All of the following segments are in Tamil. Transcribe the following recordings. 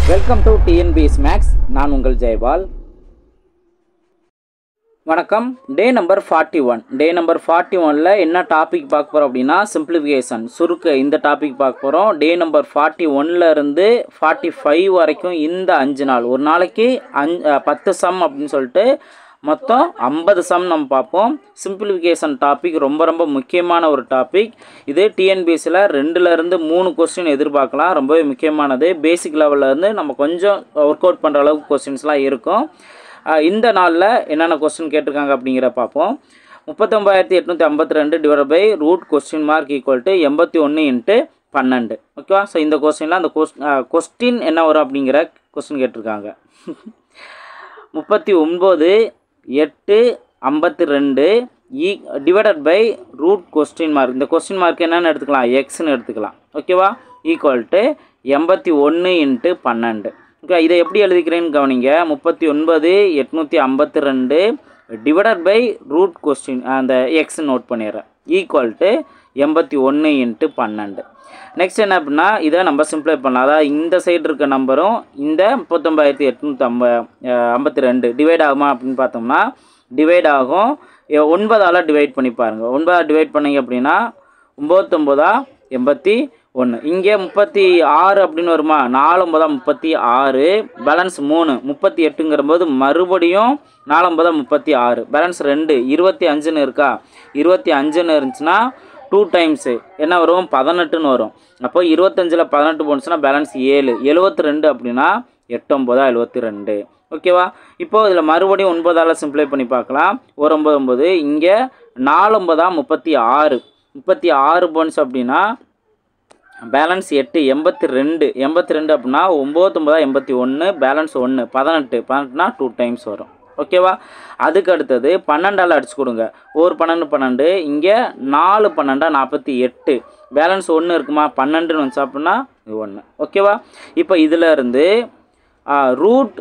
வெல்கம் டு டிஎன்பிஎஸ் மேக்ஸ் நான் உங்கள் ஜெயபால் வணக்கம் day number forty one day number forty ஒனில் என்ன டாபிக் பார்க்க போகிறோம் அப்படின்னா சிம்பிளிஃபிகேஷன் சுருக்க இந்த டாபிக் பார்க்க போகிறோம் டே நம்பர் ஃபார்ட்டி இருந்து ஃபார்ட்டி ஃபைவ் வரைக்கும் இந்த அஞ்சு நாள் ஒரு நாளைக்கு அஞ் அஹ், பத்து சம் அப்படின்னு சொல்லிட்டு மொத்தம் ஐம்பது சம் நம்ம பார்ப்போம் சிம்பிளிஃபிகேஷன் டாபிக் ரொம்ப ரொம்ப முக்கியமான ஒரு டாபிக் இது டிஎன்பிஎஸ்சியில் ரெண்டுலேருந்து மூணு கொஸ்டின் எதிர்பார்க்கலாம் ரொம்பவே முக்கியமானது பேசிக் இருந்து நம்ம கொஞ்சம் ஒர்க் அவுட் பண்ணுற அளவுக்கு கொஸ்டின்ஸ்லாம் இருக்கும் அஹ் இந்த நாளில் என்னென்ன கொஸ்டின் கேட்டிருக்காங்க அப்படிங்கிற பார்ப்போம் முப்பத்தொம்பாயிரத்தி எட்நூற்றி ஐம்பத்தி ரெண்டு divide by root question mark equal to எண்பத்தி ஒன்று இன்ட்டு பன்னெண்டு ஓகேவா ஸோ இந்த கொஸ்டினில் அந்த கொஸ் கொஸ்டின் என்ன வரும் அப்படிங்கிற கொஸ்டின் கேட்டிருக்காங்க முப்பத்தி ஒம்பது எட்டு ஐம்பத்தி ரெண்டு ஈ divided by root question mark இந்த கொஸ்டின் மார்க் என்னென்னு எடுத்துக்கலாம் எக்ஸ்னு எடுத்துக்கலாம் ஓகேவா ஈக்குவல் டு எண்பத்தி ஒன்று இன்ட்டு பன்னெண்டு ஓகே இதை எப்படி எழுதிக்கிறேன்னு கவனிங்க முப்பத்தி ஒன்பது எட்நூற்றி ஐம்பத்தி ரெண்டு டிவைடட் பை ரூட் கொஸ்டின் அந்த எக்ஸ் நோட் பண்ணிடுறேன் ஈக்குவல் டு எண்பத்தி ஒன்று இன்ட்டு பன்னெண்டு நெக்ஸ்ட் என்ன அப்படின்னா இதை நம்ம சிம்ப்ளை பண்ணலாம் அதாவது இந்த சைடு இருக்க நம்பரும் இந்த முப்பத்தொம்பாயிரத்தி எட்நூற்றி ஐம்ப ஐம்பத்தி ரெண்டு டிவைட் ஆகுமா அப்படின்னு பார்த்தோம்னா டிவைட் ஆகும் எ- ஒன்பதால் டிவைட் பண்ணி பாருங்கள் ஒன்பதால் டிவைட் பண்ணீங்க அப்படின்னா ஒம்பத்தொம்போதா எண்பத்தி ஒன்று இங்கே முப்பத்தி ஆறு அப்படின்னு வருமா நாலு ஒன்பதா முப்பத்தி ஆறு பேலன்ஸ் மூணு முப்பத்தி எட்டுங்கிற போது மறுபடியும் நாலு ஒன்பதா முப்பத்தி ஆறு பேலன்ஸ் ரெண்டு இருபத்தி அஞ்சுன்னு இருக்கா இருபத்தி அஞ்சுன்னு இருந்துச்சுன்னா டூ டைம்ஸு என்ன வரும் பதினெட்டுன்னு வரும் அப்போ இருபத்தஞ்சில் பதினெட்டு போணுச்சுன்னா பேலன்ஸ் ஏழு எழுபத்தி ரெண்டு அப்படின்னா எட்டொம்பதா எழுபத்தி ரெண்டு ஓகேவா இப்போ இதில் மறுபடியும் ஒன்பதால் சிம்ப்ளை பண்ணி பார்க்கலாம் ஒரு ஒம்பது ஒம்பது இங்கே நாலு ஒன்பதா முப்பத்தி ஆறு முப்பத்தி ஆறு போன்ஸ் அப்படின்னா பேலன்ஸ் எட்டு எண்பத்தி ரெண்டு எண்பத்தி ரெண்டு அப்படின்னா ஒம்பத்தொம்பதா எண்பத்தி ஒன்று பேலன்ஸ் ஒன்று பதினெட்டு பதினெட்டுனா டூ டைம்ஸ் வரும் ஓகேவா அதுக்கு அடுத்தது பன்னெண்டால் அடிச்சு கொடுங்க ஒரு பன்னெண்டு பன்னெண்டு இங்கே நாலு பன்னெண்டா நாற்பத்தி எட்டு பேலன்ஸ் ஒன்று இருக்குமா பன்னெண்டுன்னு வந்துச்சு அப்படின்னா இது ஒன்று ஓகேவா இப்போ இதில் இருந்து ரூட்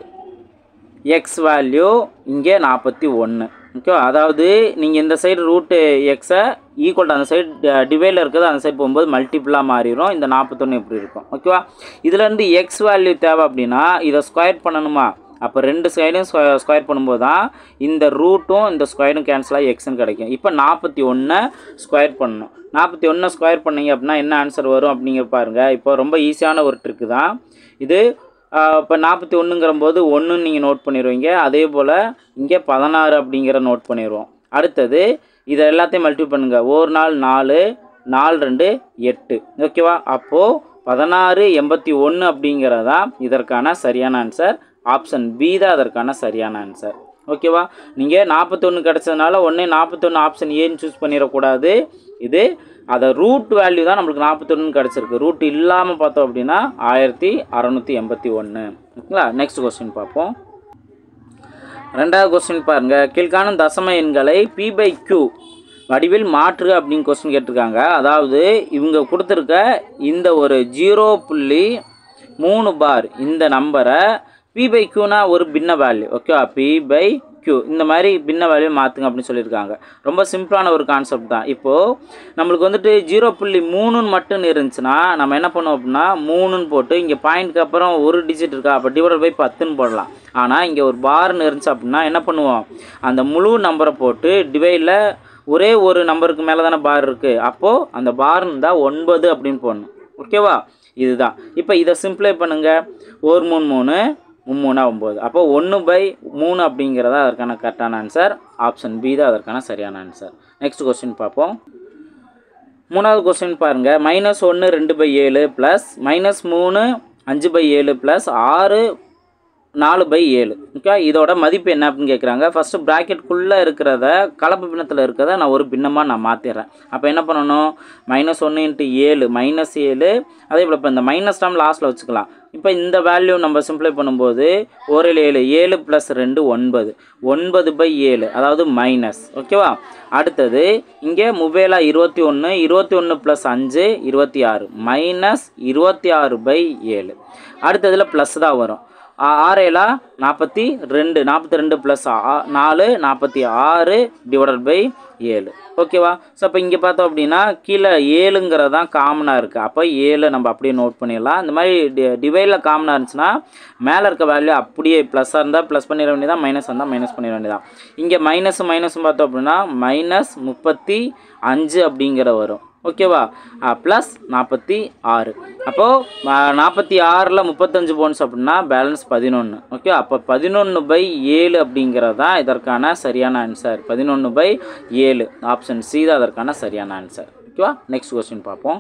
எக்ஸ் வேல்யூ இங்கே நாற்பத்தி ஒன்று ஓகேவா அதாவது நீங்கள் இந்த சைடு ரூட்டு எக்ஸை ஈக்குவல் அந்த சைடு டிவைடில் இருக்கிறது அந்த சைடு போகும்போது மல்டிப்புளாக மாறிடும் இந்த நாற்பத்தொன்று இப்படி இருக்கும் ஓகேவா இதுலேருந்து எக்ஸ் வேல்யூ தேவை அப்படின்னா இதை ஸ்கொயர் பண்ணணுமா அப்போ ரெண்டு சைடும் ஸ்கொயர் பண்ணும்போது தான் இந்த ரூட்டும் இந்த ஸ்கொயரும் கேன்சல் ஆகி எக்ஸ்னு கிடைக்கும் இப்போ நாற்பத்தி ஒன்றை ஸ்கொயர் பண்ணணும் நாற்பத்தி ஒன்றை ஸ்கொயர் பண்ணீங்க அப்படின்னா என்ன ஆன்சர் வரும் அப்படிங்கிற பாருங்கள் இப்போ ரொம்ப ஈஸியான ஒரு ட்ரிக்கு தான் இது இப்போ நாற்பத்தி ஒன்றுங்கிற போது ஒன்றுன்னு நீங்கள் நோட் பண்ணிடுவீங்க அதே போல் இங்கே பதினாறு அப்படிங்கிற நோட் பண்ணிடுவோம் அடுத்தது இதை எல்லாத்தையும் மல்டிபிள் பண்ணுங்கள் ஒரு நாள் நாலு நாலு ரெண்டு எட்டு ஓகேவா அப்போது பதினாறு எண்பத்தி ஒன்று அப்படிங்கிறதா இதற்கான சரியான ஆன்சர் ஆப்ஷன் பி தான் அதற்கான சரியான ஆன்சர் ஓகேவா நீங்கள் நாற்பத்தொன்று கிடச்சதுனால ஒன்றே நாற்பத்தொன்று ஆப்ஷன் ஏன்னு சூஸ் பண்ணிடக்கூடாது இது அதை ரூட் வேல்யூ தான் நம்மளுக்கு நாற்பத்தொன்று கிடச்சிருக்கு ரூட் இல்லாமல் பார்த்தோம் அப்படின்னா ஆயிரத்தி அறநூற்றி எண்பத்தி ஒன்று ஓகேங்களா நெக்ஸ்ட் கொஸ்டின் பார்ப்போம் ரெண்டாவது கொஸ்டின் பாருங்கள் கீழ்காணும் தசம எண்களை பி பை கியூ வடிவில் மாற்று அப்படின்னு கொஸ்டின் கேட்டிருக்காங்க அதாவது இவங்க கொடுத்துருக்க இந்த ஒரு ஜீரோ புள்ளி மூணு பார் இந்த நம்பரை பி பை கியூனா ஒரு பின்ன வேல்யூ ஓகேவா பி பை கியூ இந்த மாதிரி பின்ன வேல்யூ மாற்றுங்க அப்படின்னு சொல்லியிருக்காங்க ரொம்ப சிம்பிளான ஒரு கான்செப்ட் தான் இப்போது நம்மளுக்கு வந்துட்டு ஜீரோ புள்ளி மூணுன்னு மட்டும் இருந்துச்சுன்னா நம்ம என்ன பண்ணுவோம் அப்படின்னா மூணுன்னு போட்டு இங்கே பாயிண்ட்க்கு அப்புறம் ஒரு டிஜிட் இருக்கா அப்போ டிவைட் பை பத்துன்னு போடலாம் ஆனால் இங்கே ஒரு பார்னு இருந்துச்சு அப்படின்னா என்ன பண்ணுவோம் அந்த முழு நம்பரை போட்டு டிவைடில் ஒரே ஒரு நம்பருக்கு மேலே தானே பார் இருக்குது அப்போது அந்த பார் இருந்தால் ஒன்பது அப்படின்னு போடணும் ஓகேவா இதுதான் இப்போ இதை சிம்ப்ளை பண்ணுங்கள் ஒரு மூணு மூணு மும்மூணா ஒம்பது அப்போ ஒன்று பை மூணு அப்படிங்கிறதா அதற்கான கரெக்டான ஆன்சர் ஆப்ஷன் பி தான் அதற்கான சரியான ஆன்சர் நெக்ஸ்ட் கொஸ்டின் பார்ப்போம் மூணாவது கொஸ்டின் பாருங்கள் மைனஸ் ஒன்று ரெண்டு பை ஏழு ப்ளஸ் மைனஸ் மூணு அஞ்சு பை ஏழு ப்ளஸ் ஆறு நாலு பை ஏழு ஓகே இதோட மதிப்பு என்ன அப்படின்னு கேட்குறாங்க ஃபஸ்ட்டு ப்ராக்கெட்குள்ளே இருக்கிறத கலப்பு பின்னத்தில் இருக்கிறத நான் ஒரு பின்னமாக நான் மாற்றிடுறேன் அப்போ என்ன பண்ணணும் மைனஸ் ஒன்று இன்ட்டு ஏழு மைனஸ் ஏழு அதே போல் இப்போ இந்த மைனஸ் டம் லாஸ்ட்டில் வச்சுக்கலாம் இப்போ இந்த வேல்யூ நம்ம சிம்ப்ளை பண்ணும்போது ஒரு ஏழு ஏழு ப்ளஸ் ரெண்டு ஒன்பது ஒன்பது பை ஏழு அதாவது மைனஸ் ஓகேவா அடுத்தது இங்கே முவேலா இருபத்தி ஒன்று இருபத்தி ஒன்று ப்ளஸ் அஞ்சு இருபத்தி ஆறு மைனஸ் இருபத்தி ஆறு பை ஏழு அடுத்ததில் ப்ளஸ் தான் வரும் ஆ- ஆறேலா நாற்பத்தி ரெண்டு நாற்பத்தி ரெண்டு ப்ளஸ் நாலு நாற்பத்தி ஆறு டிவைடட் பை ஏழு ஓகேவா ஸோ அப்போ இங்கே பார்த்தோம் அப்படின்னா கீழே ஏழுங்கிறது தான் காமனாக இருக்குது அப்போ ஏழு நம்ம அப்படியே நோட் பண்ணிடலாம் இந்த மாதிரி டி டிவைடில் காமனாக இருந்துச்சுன்னா மேலே இருக்க வேல்யூ அப்படியே ப்ளஸ்ஸாக இருந்தால் ப்ளஸ் பண்ணிட வேண்டியதான் மைனஸ் இருந்தால் மைனஸ் பண்ணிட வேண்டியதான் இங்கே மைனஸ் மைனஸும் பார்த்தோம் அப்படின்னா மைனஸ் முப்பத்தி அஞ்சு அப்படிங்கிற வரும் ஓகேவா ப்ளஸ் நாற்பத்தி ஆறு அப்போது நாற்பத்தி ஆறில் முப்பத்தஞ்சு போன்ஸ் அப்படின்னா பேலன்ஸ் பதினொன்று ஓகே அப்போ பதினொன்று பை ஏழு அப்படிங்கிறது தான் இதற்கான சரியான ஆன்சர் பதினொன்று பை ஏழு ஆப்ஷன் சி தான் அதற்கான சரியான ஆன்சர் ஓகேவா நெக்ஸ்ட் கொஸ்டின் பார்ப்போம்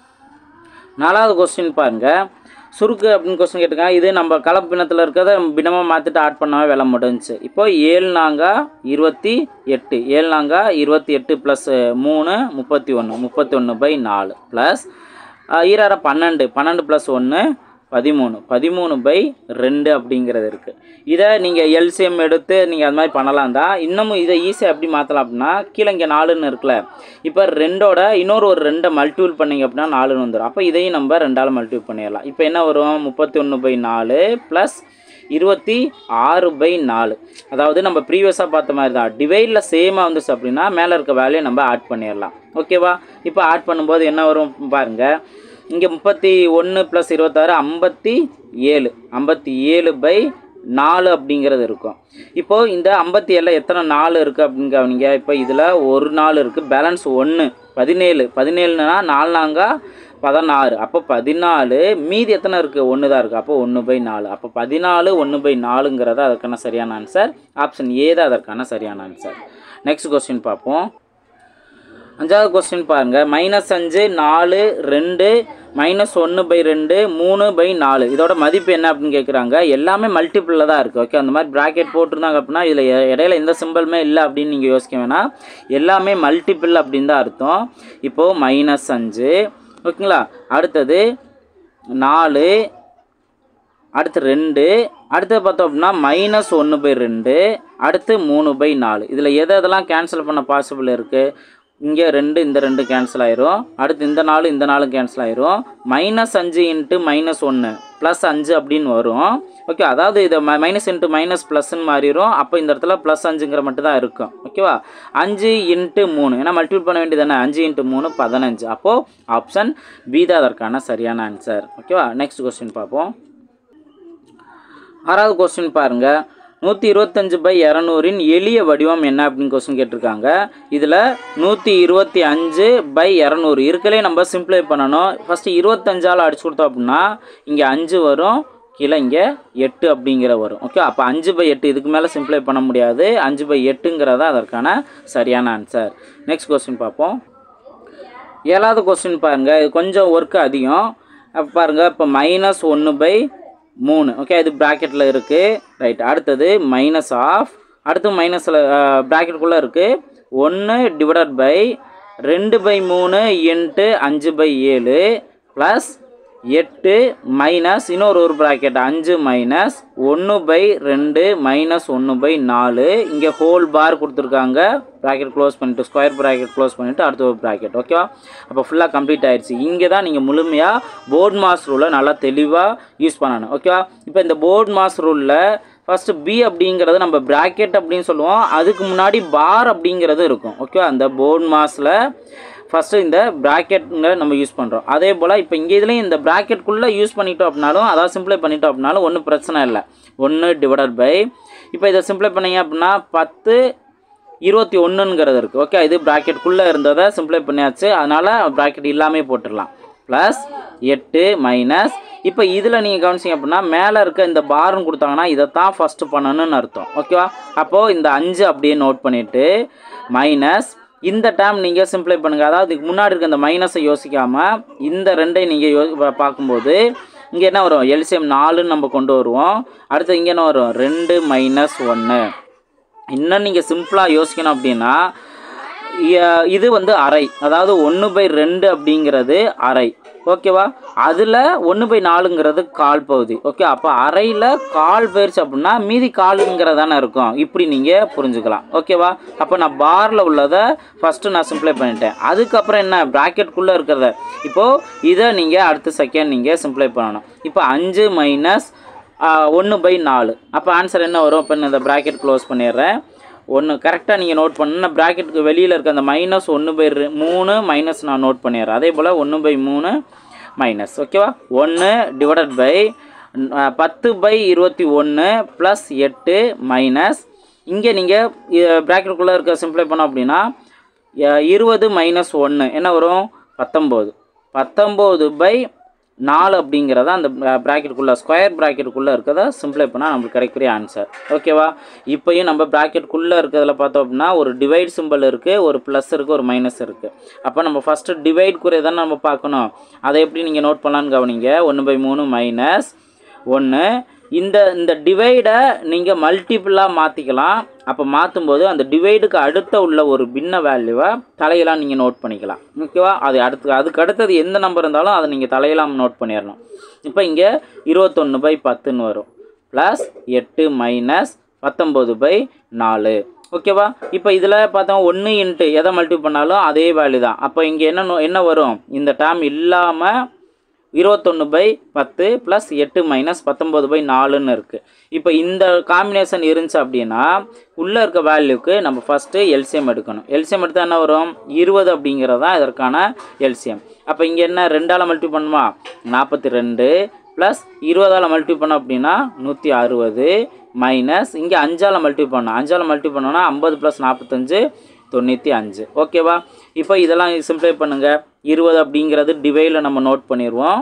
நாலாவது கொஸ்டின் பாருங்க சுருக்கு அப்படின்னு கொஸ்டின் கேட்டிருக்காங்க இது நம்ம கலப்பு பின்னத்தில் இருக்கிறத பின்னமாக மாற்றிட்டு ஆட் பண்ணாவே வேலை முடிஞ்சுச்சு இப்போ ஏழு நாங்கா இருபத்தி எட்டு ஏழு நாங்கா இருபத்தி எட்டு ப்ளஸ் மூணு முப்பத்தி ஒன்று முப்பத்தி ஒன்று பை நாலு ப்ளஸ் ஈரார பன்னெண்டு பன்னெண்டு ப்ளஸ் ஒன்று பதிமூணு பதிமூணு பை ரெண்டு அப்படிங்கிறது இருக்குது இதை நீங்கள் எல்சிஎம் எடுத்து நீங்கள் அது மாதிரி பண்ணலாம் தான் இன்னமும் இதை ஈஸியாக எப்படி மாற்றலாம் அப்படின்னா கீழே இங்கே நாலுன்னு இருக்குல்ல இப்போ ரெண்டோட இன்னொரு ஒரு ரெண்டை மல்டிபிள் பண்ணீங்க அப்படின்னா நாலுன்னு வந்துடும் அப்போ இதையும் நம்ம ரெண்டால் மல்டிபிள் பண்ணிடலாம் இப்போ என்ன வரும் முப்பத்தி ஒன்று பை நாலு ப்ளஸ் இருபத்தி ஆறு பை நாலு அதாவது நம்ம ப்ரீவியஸாக பார்த்த மாதிரி தான் டிவைடில் சேமாக வந்துச்சு அப்படின்னா மேலே இருக்க வேலையை நம்ம ஆட் பண்ணிடலாம் ஓகேவா இப்போ ஆட் பண்ணும்போது என்ன வரும் பாருங்கள் இங்கே முப்பத்தி ஒன்று ப்ளஸ் இருபத்தாறு ஐம்பத்தி ஏழு ஐம்பத்தி ஏழு பை நாலு அப்படிங்கிறது இருக்கும் இப்போது இந்த ஐம்பத்தி ஏழில் எத்தனை நாலு இருக்குது அப்படின்னு கவனிங்க இப்போ இதில் ஒரு நாலு இருக்குது பேலன்ஸ் ஒன்று பதினேழு பதினேழுனா நாலு நாங்கா பதினாறு அப்போ பதினாலு மீதி எத்தனை இருக்குது ஒன்று தான் இருக்குது அப்போ ஒன்று பை நாலு அப்போ பதினாலு ஒன்று பை நாலுங்கிறது அதற்கான சரியான ஆன்சர் ஆப்ஷன் ஏ தான் அதற்கான சரியான ஆன்சர் நெக்ஸ்ட் கொஸ்டின் பார்ப்போம் அஞ்சாவது கொஸ்டின் பாருங்க மைனஸ் அஞ்சு நாலு ரெண்டு மைனஸ் ஒன்று பை ரெண்டு மூணு பை நாலு இதோட மதிப்பு என்ன அப்படின்னு கேட்குறாங்க எல்லாமே மல்டிப்பிளில் தான் இருக்குது ஓகே அந்த மாதிரி ப்ராக்கெட் போட்டிருந்தாங்க அப்படின்னா இதில் இடையில எந்த சிம்பிளுமே இல்லை அப்படின்னு நீங்கள் யோசிக்க வேணாம் எல்லாமே மல்டிப்பிள் அப்படின்னு தான் அர்த்தம் இப்போது மைனஸ் அஞ்சு ஓகேங்களா அடுத்தது நாலு அடுத்து ரெண்டு அடுத்து பார்த்தோம் அப்படின்னா மைனஸ் ஒன்று பை ரெண்டு அடுத்து மூணு பை நாலு இதில் எது எதெல்லாம் கேன்சல் பண்ண பாசிபிள் இருக்குது இங்கே ரெண்டு இந்த ரெண்டு கேன்சல் ஆயிரும் அடுத்து இந்த நாலு இந்த நாலு கேன்சல் ஆயிரும் மைனஸ் அஞ்சு இன்ட்டு மைனஸ் ஒன்று ப்ளஸ் அஞ்சு அப்படின்னு வரும் ஓகே அதாவது இதை மைனஸ் இன்ட்டு மைனஸ் ப்ளஸ்ன்னு மாறிடும் அப்போ இந்த இடத்துல ப்ளஸ் அஞ்சுங்கிற மட்டும் தான் இருக்கும் ஓகேவா அஞ்சு இன்ட்டு மூணு ஏன்னா மல்டிபிள் பண்ண வேண்டியது தானே அஞ்சு இன்ட்டு மூணு பதினஞ்சு அப்போது ஆப்ஷன் பி தான் அதற்கான சரியான ஆன்சர் ஓகேவா நெக்ஸ்ட் கொஸ்டின் பார்ப்போம் ஆறாவது கொஸ்டின் பாருங்க நூற்றி இருபத்தஞ்சு பை இரநூறின் எளிய வடிவம் என்ன அப்படின்னு கொஸ்டின் கேட்டிருக்காங்க இதில் நூற்றி இருபத்தி அஞ்சு பை இரநூறு இருக்கலே நம்ம சிம்ப்ளை பண்ணணும் ஃபஸ்ட்டு இருபத்தஞ்சால் அடிச்சு கொடுத்தோம் அப்படின்னா இங்கே அஞ்சு வரும் கீழே இங்கே எட்டு அப்படிங்கிற வரும் ஓகே அப்போ அஞ்சு பை எட்டு இதுக்கு மேலே சிம்ப்ளை பண்ண முடியாது அஞ்சு பை எட்டுங்கிறது அதற்கான சரியான ஆன்சர் நெக்ஸ்ட் கொஸ்டின் பார்ப்போம் ஏழாவது கொஸ்டின் பாருங்கள் இது கொஞ்சம் ஒர்க்கு அதிகம் அப்போ பாருங்கள் இப்போ மைனஸ் ஒன்று பை மூணு ஓகே இது ப்ராக்கெட்டில் இருக்குது ரைட் அடுத்தது மைனஸ் ஆஃப் அடுத்து மைனஸில் ப்ராக்கெட்டுக்குள்ளே இருக்குது ஒன்று டிவைடட் பை ரெண்டு பை மூணு இன்ட்டு அஞ்சு பை ஏழு ப்ளஸ் எட்டு மைனஸ் இன்னொரு ஒரு ப்ராக்கெட் அஞ்சு மைனஸ் ஒன்று பை ரெண்டு மைனஸ் ஒன்று பை நாலு இங்கே ஹோல் பார் கொடுத்துருக்காங்க ப்ராக்கெட் க்ளோஸ் பண்ணிட்டு ஸ்கொயர் ப்ராக்கெட் க்ளோஸ் பண்ணிவிட்டு அடுத்த ஒரு ப்ராக்கெட் ஓகேவா அப்போ ஃபுல்லாக கம்ப்ளீட் ஆயிடுச்சு இங்கே தான் நீங்கள் முழுமையாக போர்ட் மாஸ் ரூலை நல்லா தெளிவாக யூஸ் பண்ணணும் ஓகேவா இப்போ இந்த போர்ட் மாஸ் ரூலில் ஃபஸ்ட்டு பி அப்படிங்கிறது நம்ம ப்ராக்கெட் அப்படின்னு சொல்லுவோம் அதுக்கு முன்னாடி பார் அப்படிங்கிறது இருக்கும் ஓகேவா அந்த போர்ட் மாஸில் ஃபஸ்ட்டு இந்த ப்ராக்கெட்டுங்க நம்ம யூஸ் பண்ணுறோம் அதே போல் இப்போ இங்கே இதுலேயும் இந்த ப்ராக்கெட்குள்ளே யூஸ் பண்ணிட்டோம் அப்படின்னாலும் அதாவது சிம்ப்ளை பண்ணிட்டோம் அப்படின்னாலும் ஒன்றும் பிரச்சனை இல்லை ஒன்று டிவைடட் பை இப்போ இதை சிம்ப்ளை பண்ணீங்க அப்படின்னா பத்து இருபத்தி ஒன்றுங்கிறது இருக்குது ஓகே இது ப்ராக்கெட்குள்ளே இருந்ததை சிம்ப்ளை பண்ணியாச்சு அதனால் ப்ராக்கெட் இல்லாமல் போட்டுடலாம் ப்ளஸ் எட்டு மைனஸ் இப்போ இதில் நீங்கள் கவனிச்சிங்க அப்படின்னா மேலே இருக்க இந்த பார்னு கொடுத்தாங்கன்னா இதை தான் ஃபஸ்ட்டு பண்ணணும்னு அர்த்தம் ஓகேவா அப்போது இந்த அஞ்சு அப்படியே நோட் பண்ணிவிட்டு மைனஸ் இந்த டேம் நீங்கள் சிம்ப்ளை பண்ணுங்கள் அதாவது இதுக்கு முன்னாடி இருக்க இந்த மைனஸை யோசிக்காமல் இந்த ரெண்டை நீங்கள் யோ பா- பார்க்கும்போது இங்கே என்ன வரும் எல்சிஎம் நாலுன்னு நம்ம கொண்டு வருவோம் அடுத்து இங்கே என்ன வரும் ரெண்டு மைனஸ் ஒன்று இன்னும் நீங்கள் சிம்பிளாக யோசிக்கணும் அப்படின்னா இ- இது வந்து அரை அதாவது ஒன்று பை ரெண்டு அப்படிங்கிறது அரை ஓகேவா அதில் ஒன்று பை நாலுங்கிறது கால் பகுதி ஓகே அப்போ அரையில் கால் போயிடுச்சு அப்படின்னா மீதி காலுங்கிறது தானே இருக்கும் இப்படி நீங்கள் புரிஞ்சுக்கலாம் ஓகேவா அப்போ நான் பாரில் உள்ளதை ஃபஸ்ட்டு நான் சிம்ப்ளை பண்ணிட்டேன் அதுக்கப்புறம் என்ன ப்ராக்கெட்குள்ளே இருக்கிறத இப்போது இதை நீங்கள் அடுத்த செகண்ட் நீங்கள் சிம்ப்ளை பண்ணணும் இப்போ அஞ்சு மைனஸ் ஒன்று பை நாலு அப்போ ஆன்சர் என்ன வரும் இப்போ இந்த ப்ராக்கெட் க்ளோஸ் பண்ணிடுறேன் ஒன்று கரெக்டாக நீங்கள் நோட் பண்ணணும் ப்ராக்கெட்டுக்கு வெளியில் இருக்க அந்த மைனஸ் ஒன்று பை மூணு மைனஸ் நான் நோட் பண்ணிடுறேன் அதே போல் ஒன்று பை மூணு மைனஸ் ஓகேவா ஒன்று டிவைடட் பை பத்து பை இருபத்தி ஒன்று ப்ளஸ் எட்டு மைனஸ் இங்கே நீங்கள் ப்ராக்கெட்டுக்குள்ளே இருக்க சிம்ப்ளை பண்ணோம் அப்படின்னா அஹ், இருபது மைனஸ் ஒன்று என்ன வரும் பத்தொம்போது பத்தொம்போது பை நாலு அப்படிங்கிறத அந்த ப்ராக்கெட்டுக்குள்ளே ஸ்கொயர் ப்ராக்கெட்டுக்குள்ளே இருக்கிறத சிம்ப்ளை பண்ணால் நம்மளுக்கு கிடைக்கக்கூடிய ஆன்சர் ஓகேவா இப்போயும் நம்ம ப்ராக்கெட்டுக்குள்ளே இருக்கிறதுல பார்த்தோம் அப்படின்னா ஒரு டிவைட் சிம்பிள் இருக்குது ஒரு ப்ளஸ் இருக்குது ஒரு மைனஸ் இருக்குது அப்போ நம்ம ஃபஸ்ட்டு டிவைட் குறைய தானே நம்ம பார்க்கணும் அதை எப்படி நீங்கள் நோட் பண்ணலான்னு கவனிங்க ஒன்று பை மூணு மைனஸ் ஒன்று இந்த இந்த டிவைடை நீங்கள் மல்டிப்புளாக மாற்றிக்கலாம் அப்போ மாற்றும்போது அந்த டிவைடுக்கு அடுத்த உள்ள ஒரு பின்ன வேல்யூவை தலையெல்லாம் நீங்கள் நோட் பண்ணிக்கலாம் ஓகேவா அது அடுத்து அதுக்கு அடுத்தது எந்த நம்பர் இருந்தாலும் அதை நீங்கள் தலையெல்லாம் நோட் பண்ணிடணும் இப்போ இங்கே இருபத்தொன்று பை பத்துன்னு வரும் ப்ளஸ் எட்டு மைனஸ் பத்தொம்போது பை நாலு ஓகேவா இப்போ இதில் பார்த்தோம் ஒன்று இன்ட்டு எதை மல்டி பண்ணாலும் அதே வேல்யூ தான் அப்போ இங்கே என்ன நோ- என்ன வரும் இந்த டேம் இல்லாமல் இருபத்தொன்று பை பத்து ப்ளஸ் எட்டு மைனஸ் பத்தொம்போது பை நாலுன்னு இருக்குது இப்போ இந்த காம்பினேஷன் இருந்துச்சு அப்படின்னா உள்ளே இருக்க வேல்யூக்கு நம்ம ஃபஸ்ட்டு எல்சிஎம் எடுக்கணும் எல்சிஎம் எடுத்தால் என்ன வரும் இருபது அப்படிங்கிறது தான் இதற்கான எல்சிஎம் அப்போ இங்கே என்ன ரெண்டால் மல்டி பண்ணுமா நாற்பத்தி ரெண்டு ப்ளஸ் இருபதால் மல்டி பண்ணோம் அப்படின்னா நூற்றி அறுபது மைனஸ் இங்கே அஞ்சால் மல்டி பண்ணோம் அஞ்சால் மல்டி பண்ணோன்னா ஐம்பது ப்ளஸ் நாற்பத்தஞ்சு தொண்ணூற்றி அஞ்சு ஓகேவா இப்போ இதெல்லாம் சிம்ப்ளை பண்ணுங்கள் இருபது அப்படிங்கிறது டிவைடில் நம்ம நோட் பண்ணிடுவோம்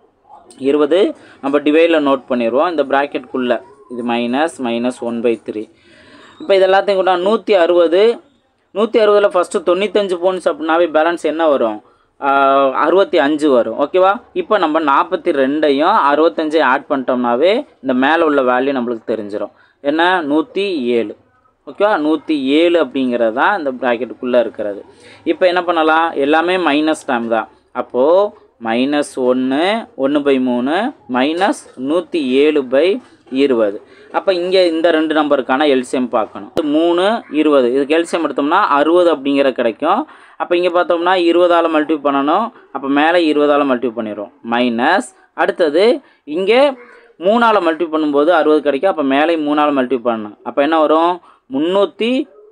இருபது நம்ம டிவைடில் நோட் பண்ணிடுவோம் இந்த ப்ராக்கெட்டுக்குள்ளே இது minus minus one by three இப்போ இது எல்லாத்தையும் கூட நூற்றி அறுபது நூற்றி அறுபதில் ஃபஸ்ட்டு தொண்ணூத்தஞ்சு போன்ஸ் அப்படின்னாவே பேலன்ஸ் என்ன வரும் ஆஹ், அறுபத்தி அஞ்சு வரும் ஓகேவா இப்போ நம்ம நாற்பத்தி ரெண்டையும் அறுபத்தஞ்சையும் ஆட் பண்ணிட்டோம்னாவே இந்த மேலே உள்ள வேல்யூ நம்மளுக்கு தெரிஞ்சிடும் என்ன நூற்றி ஏழு ஓகேவா நூற்றி ஏழு அப்படிங்கிறது தான் இந்த ப்ராக்கெட்டுக்குள்ளே இருக்கிறது இப்போ என்ன பண்ணலாம் எல்லாமே மைனஸ் டைம் தான் அப்போது மைனஸ் ஒன்று ஒன்று பை மூணு மைனஸ் நூற்றி ஏழு பை இருபது அப்போ இங்கே இந்த ரெண்டு நம்பருக்கான எல்சிஎம் பார்க்கணும் இது மூணு இருபது இதுக்கு எல்சிஎம் எடுத்தோம்னா அறுபது அப்படிங்கிற கிடைக்கும் அப்போ இங்கே பார்த்தோம்னா இருபதால் மல்டிப்ளை பண்ணணும் அப்போ மேலே இருபதால் மல்டிப்ளை பண்ணிடுவோம் மைனஸ் அடுத்தது இங்கே மூணால் மல்டிப்ளை பண்ணும்போது அறுபது கிடைக்கும் அப்போ மேலே மூணால் மல்டிப்ளை பண்ணணும் அப்போ என்ன வரும் முந்நூற்றி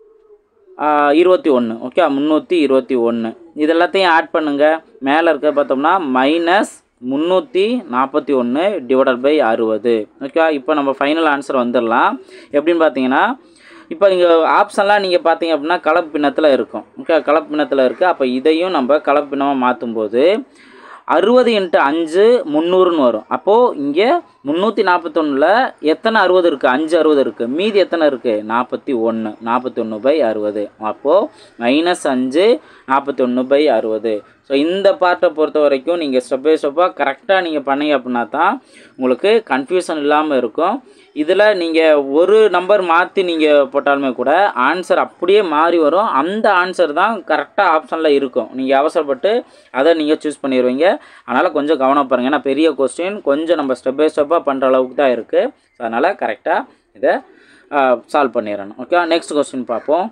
இருபத்தி ஒன்று ஓகே முந்நூற்றி இருபத்தி ஒன்று இது எல்லாத்தையும் ஆட் பண்ணுங்கள் மேலே இருக்க பார்த்தோம்னா மைனஸ் முந்நூற்றி நாற்பத்தி ஒன்று டிவைடட் பை அறுபது ஓகே இப்போ நம்ம ஃபைனல் ஆன்சர் வந்துடலாம் எப்படின்னு பார்த்தீங்கன்னா இப்போ இங்கே ஆப்ஷன்லாம் நீங்கள் பார்த்தீங்க அப்படின்னா கலப்பினத்தில் இருக்கும் ஓகே கலப்பினத்தில் இருக்குது அப்போ இதையும் நம்ம கலப்பினமாக மாற்றும்போது அறுபது இன்ட்டு அஞ்சு முந்நூறுன்னு வரும் அப்போது இங்கே முந்நூற்றி நாற்பத்தொன்னில் எத்தனை அறுபது இருக்குது அஞ்சு அறுபது இருக்குது மீதி எத்தனை இருக்குது நாற்பத்தி ஒன்று நாற்பத்தி ஒன்று பை அறுபது அப்போது மைனஸ் அஞ்சு நாற்பத்தி ஒன்று பை அறுபது ஸோ இந்த பார்ட்டை பொறுத்த வரைக்கும் நீங்கள் ஸ்டெப் பை ஸ்டெப்பாக கரெக்டாக நீங்கள் பண்ணீங்க அப்படின்னா தான் உங்களுக்கு கன்ஃபியூஷன் இல்லாமல் இருக்கும் இதில் நீங்கள் ஒரு நம்பர் மாற்றி நீங்கள் போட்டாலுமே கூட ஆன்சர் அப்படியே மாறி வரும் அந்த ஆன்சர் தான் கரெக்டாக ஆப்ஷனில் இருக்கும் நீங்கள் அவசரப்பட்டு அதை நீங்கள் சூஸ் பண்ணிடுவீங்க அதனால் கொஞ்சம் கவனம் பாருங்க ஏன்னா பெரிய கொஸ்டின் கொஞ்சம் நம்ம ஸ்டெப் பை ஸ்டெப்பாக பண்ணுற அளவுக்கு தான் இருக்குது அதனால் கரெக்டாக இதை சால்வ் பண்ணிடணும் ஓகே நெக்ஸ்ட் கொஸ்டின் பார்ப்போம்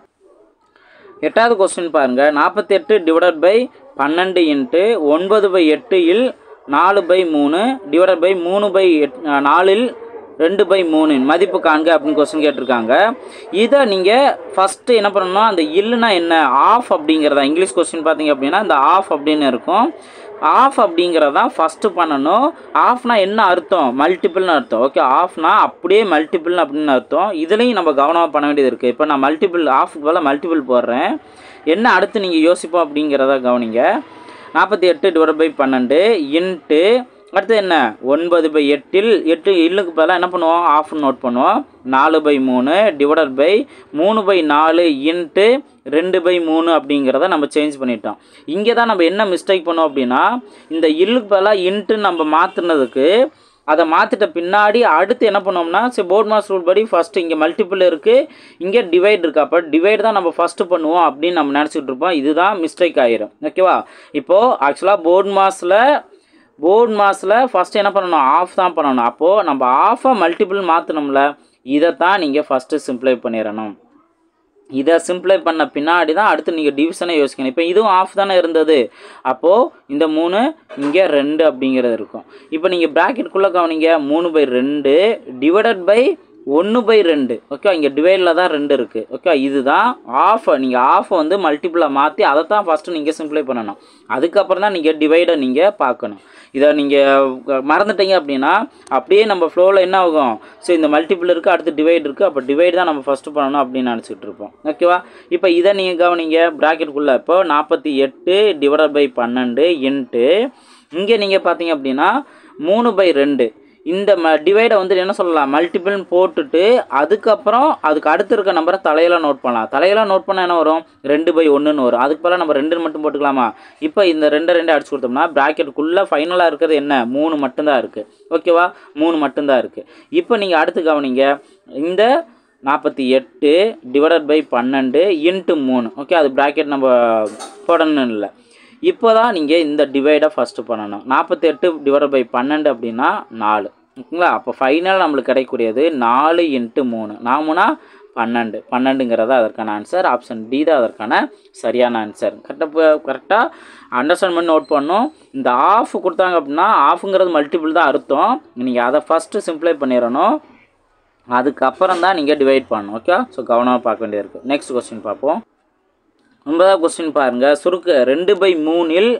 எட்டாவது கொஸ்டின் பாருங்கள் நாற்பத்தி எட்டு டிவைடட் பை பன்னெண்டு இன்ட்டு ஒன்பது பை எட்டு இல் நாலு பை மூணு டிவைடட் பை மூணு பை எட் நாலில் ரெண்டு பை மூணு மதிப்பு காண்க அப்படின்னு கொஸ்டின் கேட்டிருக்காங்க இதை நீங்கள் ஃபஸ்ட்டு என்ன பண்ணணும் அந்த இல்லுனா என்ன ஆஃப் அப்படிங்கிறதா இங்கிலீஷ் கொஸ்டின் பார்த்தீங்க அப்படின்னா இந்த ஆஃப் அப்படின்னு இருக்கும் ஆஃப் அப்படிங்கிறதான் ஃபஸ்ட்டு பண்ணணும் ஆஃப்னா என்ன அர்த்தம் மல்டிபிள்னு அர்த்தம் ஓகே ஆஃப்னா அப்படியே மல்டிபிள்னு அப்படின்னு அர்த்தம் இதுலேயும் நம்ம கவனமாக பண்ண வேண்டியது இருக்குது இப்போ நான் மல்டிபிள் ஆஃப்க்கு பதிலாக மல்டிபிள் போடுறேன் என்ன அடுத்து நீங்கள் யோசிப்போம் அப்படிங்கிறத கவனிங்க நாற்பத்தி எட்டு டிவைட் பை பன்னெண்டு இன்ட்டு அடுத்து என்ன ஒன்பது பை எட்டில் எட்டு இல்லுக்கு பதிலாக என்ன பண்ணுவோம் ஆஃப் நோட் பண்ணுவோம் நாலு பை மூணு டிவைடட் பை மூணு பை நாலு இன்ட்டு ரெண்டு பை மூணு அப்படிங்கிறத நம்ம சேஞ்ச் பண்ணிட்டோம் இங்கே தான் நம்ம என்ன மிஸ்டேக் பண்ணோம் அப்படின்னா இந்த இல்லுக்கு பதிலாக இன்ட்டு நம்ம மாற்றினதுக்கு அதை மாற்றிட்ட பின்னாடி அடுத்து என்ன பண்ணோம்னா சரி போர்ட் மாஸ் ரூல் படி ஃபஸ்ட்டு இங்கே மல்டிபிள் இருக்குது இங்கே டிவைட் இருக்கு அப்போ டிவைட் தான் நம்ம ஃபஸ்ட்டு பண்ணுவோம் அப்படின்னு நம்ம நினச்சிட்டு இருப்போம் இதுதான் மிஸ்டேக் ஆயிரும் ஓகேவா இப்போது ஆக்சுவலாக போர்ட் மாஸில் போர்ட் மாஸில் ஃபஸ்ட்டு என்ன பண்ணணும் ஆஃப் தான் பண்ணணும் அப்போது நம்ம ஆஃபை மல்டிபிள் மாற்றணும்ல இதை தான் நீங்கள் ஃபஸ்ட்டு சிம்ப்ளை பண்ணிடணும் இதை சிம்பிளை பண்ண பின்னாடி தான் அடுத்து நீங்கள் டிவிஷனை யோசிக்கணும் இப்போ இதுவும் ஆஃப் தானே இருந்தது அப்போது இந்த மூணு இங்கே ரெண்டு அப்படிங்கிறது இருக்கும் இப்போ நீங்கள் ப்ராக்கெட்டுக்குள்ளே கவனிங்க மூணு பை ரெண்டு டிவைடட் பை ஒன்று பை ரெண்டு ஓகே இங்கே டிவைடில் தான் ரெண்டு இருக்குது ஓகே இதுதான் ஆஃபை நீங்கள் ஆஃபை வந்து மல்டிப்புளாக மாற்றி அதை தான் ஃபஸ்ட்டு நீங்கள் சிம்பிளை பண்ணணும் அதுக்கப்புறம் தான் நீங்கள் டிவைடை நீங்கள் பார்க்கணும் இதை நீங்கள் மறந்துட்டீங்க அப்படின்னா அப்படியே நம்ம ஃப்ளோவில் என்ன ஆகும் ஸோ இந்த மல்டிபிள் இருக்குது அடுத்து டிவைட் இருக்குது அப்போ டிவைட் தான் நம்ம ஃபஸ்ட்டு பண்ணணும் அப்படின்னு நினச்சிட்டு இருப்போம் ஓகேவா இப்போ இதை நீங்கள் கவனிங்க ப்ராக்கெட்டுக்குள்ளே இப்போ நாற்பத்தி எட்டு டிவைடட் பை பன்னெண்டு இன்ட்டு இங்கே நீங்கள் பார்த்தீங்க அப்படின்னா மூணு பை ரெண்டு இந்த ம டிவைடை வந்து என்ன சொல்லலாம் மல்டிபிள்னு போட்டுட்டு அதுக்கப்புறம் அதுக்கு அடுத்து இருக்க நம்பரை தலையெல்லாம் நோட் பண்ணலாம் தலையெல்லாம் நோட் பண்ணால் என்ன வரும் ரெண்டு பை ஒன்றுன்னு வரும் அதுக்கு பதிலாக நம்ம ரெண்டுன்னு மட்டும் போட்டுக்கலாமா இப்போ இந்த ரெண்டு ரெண்டு அடிச்சு கொடுத்தோம்னா ப்ராக்கெட்டுக்குள்ளே ஃபைனலாக இருக்கிறது என்ன மூணு மட்டும்தான் இருக்குது ஓகேவா மூணு மட்டும்தான் இருக்குது இப்போ நீங்கள் அடுத்து கவனிங்க இந்த நாற்பத்தி எட்டு டிவைடட் பை பன்னெண்டு இன்ட்டு மூணு ஓகே அது ப்ராக்கெட் நம்ம போடணும்னு இல்லை இப்போ தான் நீங்கள் இந்த டிவைடை ஃபஸ்ட்டு பண்ணணும் நாற்பத்தி எட்டு டிவைட் பை பன்னெண்டு அப்படின்னா நாலு ஓகேங்களா அப்போ ஃபைனல் நம்மளுக்கு கிடைக்கக்கூடியது நாலு இன்ட்டு மூணு நாமுனா பன்னெண்டு பன்னெண்டுங்கிறதா அதற்கான ஆன்சர் ஆப்ஷன் டி தான் அதற்கான சரியான ஆன்சர் கரெக்டாக கரெக்டாக அண்டர்ஸ்டாண்ட் பண்ணி நோட் பண்ணணும் இந்த ஆஃப் கொடுத்தாங்க அப்படின்னா ஆஃபுங்கிறது மல்டிபிள் தான் அர்த்தம் நீங்கள் அதை ஃபஸ்ட்டு சிம்ப்ளை பண்ணிடணும் அதுக்கப்புறம் தான் நீங்கள் டிவைட் பண்ணணும் ஓகே ஸோ கவனமாக பார்க்க வேண்டியது இருக்குது நெக்ஸ்ட் கொஸ்டின் பார்ப்போம் ஒன்பதாவது கொஸ்டின் பாருங்கள் சுருக்கு ரெண்டு பை மூணில்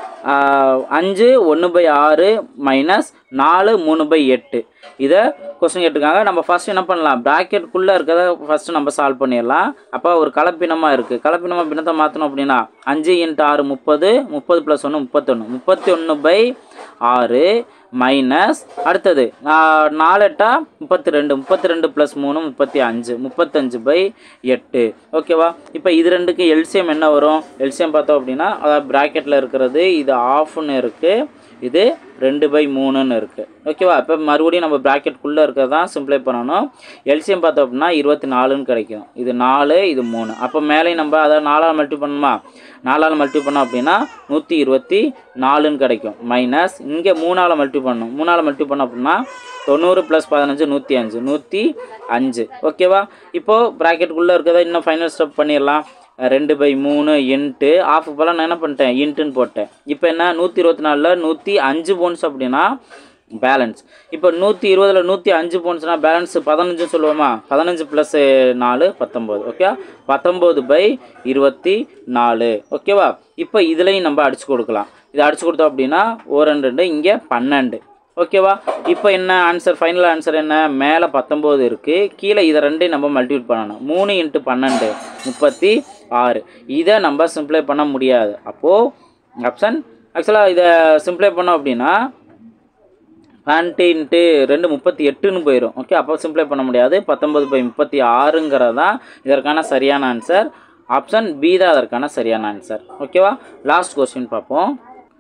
அஞ்சு ஒன்று பை ஆறு மைனஸ் நாலு மூணு பை எட்டு இதை கொஸ்டின் கேட்டிருக்காங்க நம்ம ஃபஸ்ட் என்ன பண்ணலாம் ப்ராக்கெட்டுக்குள்ளே இருக்கிறத ஃபஸ்ட்டு நம்ம சால்வ் பண்ணிடலாம் அப்போ ஒரு கலப்பினமாக இருக்குது கலப்பினமாக பின்னத்தை மாற்றணும் அப்படின்னா அஞ்சு இன்ட்டு ஆறு முப்பது முப்பது ப்ளஸ் ஒன்று முப்பத்தொன்று முப்பத்தி ஒன்று பை ஆறு மைனஸ் அடுத்தது நாலு எட்டா முப்பத்தி ரெண்டு முப்பத்தி ரெண்டு ப்ளஸ் மூணு முப்பத்தி அஞ்சு முப்பத்தஞ்சு பை எட்டு ஓகேவா இப்போ இது ரெண்டுக்கு எல்சிஎம் என்ன வரும் எல்சிஎம் பார்த்தோம் அப்படின்னா அதாவது ப்ராக்கெட்டில் இருக்கிறது இது ஆஃப்னு இருக்குது இது ரெண்டு பை மூணுன்னு இருக்குது ஓகேவா இப்போ மறுபடியும் நம்ம ப்ராக்கெட்குள்ளே இருக்கிறது தான் சிம்ப்ளை பண்ணணும் எல்சிஎம் பார்த்தோம் அப்படின்னா இருபத்தி நாலுன்னு கிடைக்கும் இது நாலு இது மூணு அப்போ மேலே நம்ம அதை நாலால் மல்டி பண்ணணுமா நாலால் மல்டி பண்ணோம் அப்படின்னா நூற்றி இருபத்தி நாலுன்னு கிடைக்கும் மைனஸ் இங்கே மூணால் மல்டி பண்ணணும் மூணால் மல்டி பண்ணோம் அப்படின்னா தொண்ணூறு ப்ளஸ் பதினஞ்சு நூற்றி அஞ்சு நூற்றி அஞ்சு ஓகேவா இப்போது ப்ராக்கெட்டுக்குள்ளே இருக்கிறத இன்னும் ஃபைனல் ஸ்டெப் பண்ணிடலாம் ரெண்டு பை மூணு இன்ட்டு ஆஃப் போல் நான் என்ன பண்ணிட்டேன் இன்ட்டுன்னு போட்டேன் இப்போ என்ன நூற்றி இருபத்தி நாலில் நூற்றி அஞ்சு போன்ஸ் அப்படின்னா பேலன்ஸ் இப்போ நூற்றி இருபதில் நூற்றி அஞ்சு போன்ஸ்னால் பேலன்ஸ் பதினஞ்சுன்னு சொல்லுவோமா பதினஞ்சு ப்ளஸ் நாலு பத்தொம்போது ஓகே பத்தொம்போது பை இருபத்தி நாலு ஓகேவா இப்போ இதுலேயும் நம்ம அடிச்சு கொடுக்கலாம் இதை அடிச்சு கொடுத்தோம் அப்படின்னா ஒரு ரெண்டு ரெண்டு இங்கே பன்னெண்டு ஓகேவா இப்போ என்ன ஆன்சர் ஃபைனல் ஆன்சர் என்ன மேலே பத்தொம்போது இருக்குது கீழே இதை ரெண்டையும் நம்ம மல்டிபிள் பண்ணணும் மூணு இன்ட்டு பன்னெண்டு முப்பத்தி ஆறு இதை நம்ம சிம்ப்ளை பண்ண முடியாது அப்போது ஆப்ஷன் ஆக்சுவலாக இதை சிம்ப்ளை பண்ணோம் அப்படின்னா பன்னெண்டு இன்ட்டு ரெண்டு முப்பத்தி எட்டுன்னு போயிடும் ஓகே அப்போ சிம்ப்ளை பண்ண முடியாது பத்தொம்பது பை முப்பத்தி ஆறுங்கிறது தான் இதற்கான சரியான ஆன்சர் ஆப்ஷன் பி தான் அதற்கான சரியான ஆன்சர் ஓகேவா லாஸ்ட் கொஸ்டின் பார்ப்போம்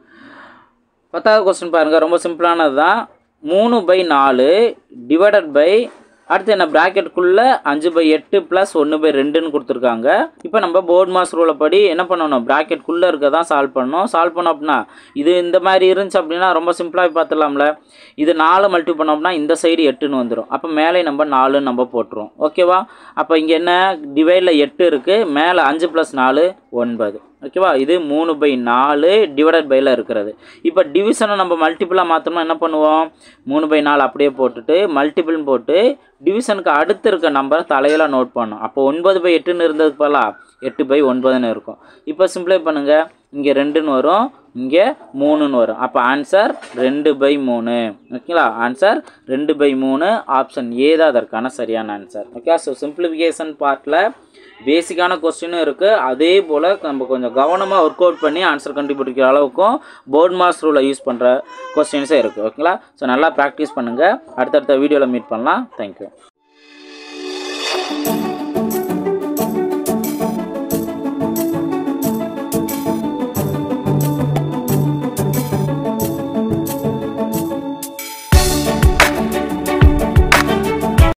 பத்தாவது கொஸ்டின் பாருங்கள் ரொம்ப சிம்பிளானது தான் மூணு பை நாலு டிவைடட் பை அடுத்து என்ன ப்ராக்கெட்டுக்குள்ளே அஞ்சு பை எட்டு ப்ளஸ் ஒன்று பை ரெண்டுன்னு கொடுத்துருக்காங்க இப்போ நம்ம போர்ட் மாஸ் ரூலை படி என்ன பண்ணணும் ப்ராக்கெட்டுக்குள்ளே இருக்க தான் சால்வ் பண்ணணும் சால்வ் பண்ணோம் அப்படின்னா இது இந்த மாதிரி இருந்துச்சு அப்படின்னா ரொம்ப சிம்பிளாக பார்த்துடலாம்ல இது நாலு மல்டி பண்ணோம்னா இந்த சைடு எட்டுன்னு வந்துடும் அப்போ மேலே நம்ம நாலுன்னு நம்ம போட்டுருவோம் ஓகேவா அப்போ இங்கே என்ன டிவைடில் எட்டு இருக்குது மேலே அஞ்சு ப்ளஸ் நாலு ஒன்பது ஓகேவா இது மூணு பை நாலு டிவைடட் பையில் இருக்கிறது இப்போ டிவிஷனை நம்ம மல்டிபிளாக மாற்றணும்னா என்ன பண்ணுவோம் மூணு பை நாலு அப்படியே போட்டுட்டு மல்டிபிள்னு போட்டு டிவிஷனுக்கு அடுத்து இருக்க நம்பரை தலையில் நோட் பண்ணணும் அப்போ ஒன்பது பை எட்டுன்னு இருந்ததுக்கு பதிலாக எட்டு பை ஒன்பதுன்னு இருக்கும் இப்போ சிம்ப்ளை பண்ணுங்கள் இங்கே ரெண்டுன்னு வரும் இங்கே மூணுன்னு வரும் அப்போ ஆன்சர் ரெண்டு பை மூணு ஓகேங்களா ஆன்சர் ரெண்டு பை மூணு ஆப்ஷன் ஏ தான் அதற்கான சரியான ஆன்சர் ஓகே ஸோ சிம்பிளிஃபிகேஷன் பார்ட்டில் பேசிக்கான கொஸ்டினும் இருக்குது அதே போல் நம்ம கொஞ்சம் கவனமாக ஒர்க் அவுட் பண்ணி ஆன்சர் கண்டுபிடிக்கிற அளவுக்கும் போர்ட் மாஸ் ரூலை யூஸ் பண்ணுற கொஸ்டின்ஸே இருக்குது ஓகேங்களா ஸோ நல்லா ப்ராக்டிஸ் பண்ணுங்கள் அடுத்தடுத்த வீடியோவில் மீட் பண்ணலாம் தேங்க்யூ